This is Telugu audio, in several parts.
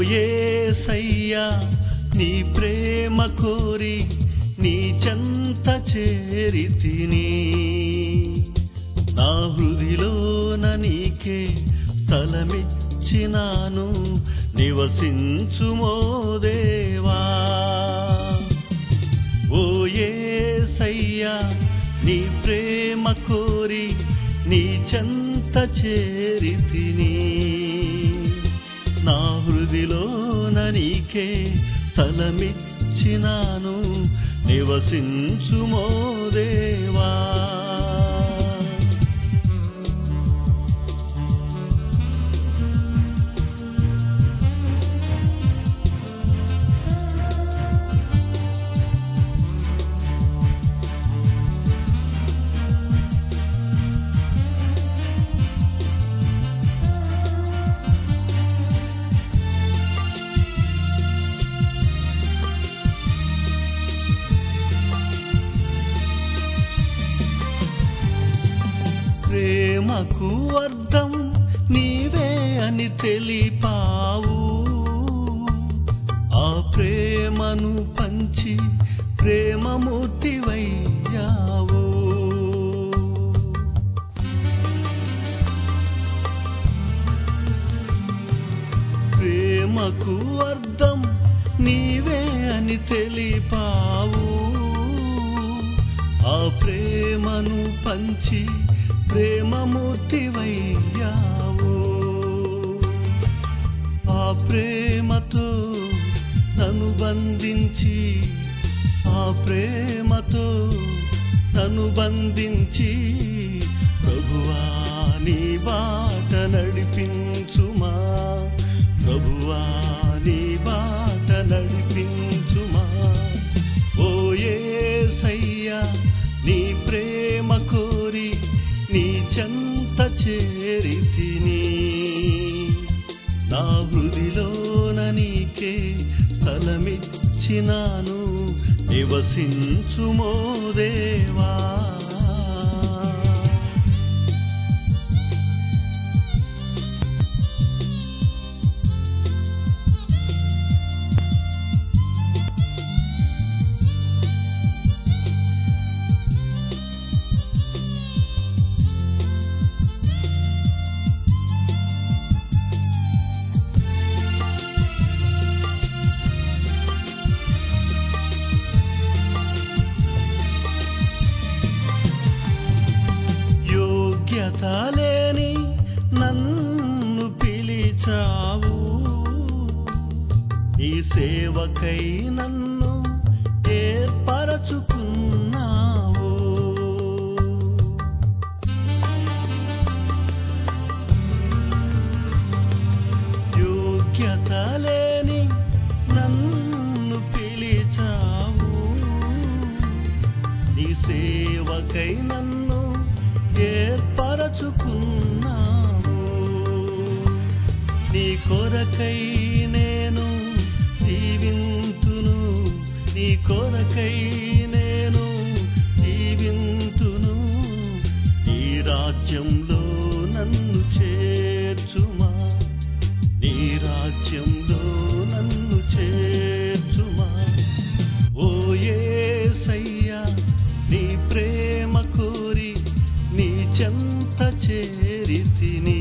యేసయ్యా నీ ప్రేమ కోరి నీ చెంత చేరితిని నా హృదిలోన నీకే స్థలమిచ్చినాను నివసించుమో దేవా ఓ యేసయ్యా నీ ప్రేమ కోరి నీ చెంత చేరితిని నా హృదిలోన నీకే స్థలమిచ్చినాను నివసించుమో దేవా ప్రేమకు అర్థం నీవే అని తెలిపావు ఆ ప్రేమను పంచి ప్రేమమూర్తివయ్యావు ప్రేమకు అర్థం నీవే అని తెలిపావు ఆ ప్రేమను పంచి ప్రేమమూర్తివయ్యావు ఆ ప్రేమతో నన్ను బంధించి ఆ ప్రేమతో నన్ను బంధించి ప్రభువా నీ బాట నడిపించుమా ప్రభువా నీ బాట నడిపించుమా ఓ యేసయ్యా నీ ప్రేమ కోరి నీ చెంత చేరితిని నా హృదిలోన నీకే స్థలమిచ్చినాను నివసించుమో దేవా యోగ్యత లేని నన్ను పిలిచావు ఈ సేవకై నన్ను ఏర్పరచుకున్నావు యోగ్యత లేని నన్ను పిలిచావు నీ సేవకై నన్ను ఏర్పరచుకున్నావు నీ కొరకై నేను జీవింతును నీ కొరకై నేను జీవింతును నీ రాజ్యంలో నన్ను చేర్చుమా నీ రాజ్యంలో నన్ను చేర్చుమా ఓ యేసయ్యా నీ ప్రేమ కోరి నీ చెంత చేరితిని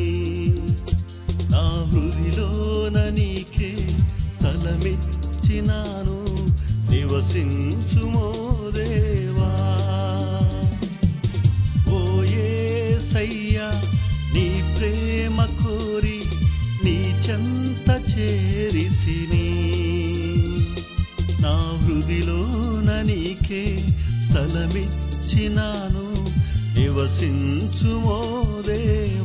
నా హృదిలోన నీకే తలమిచ్చినాను నివసించుమో దేవా ఓ యేసయ్యా నీ ప్రేమ కోరి నీ చెంత చేరితిని నా హృదిలోన నీకే స్థలమిచ్చినాను నివసించుమో దేవా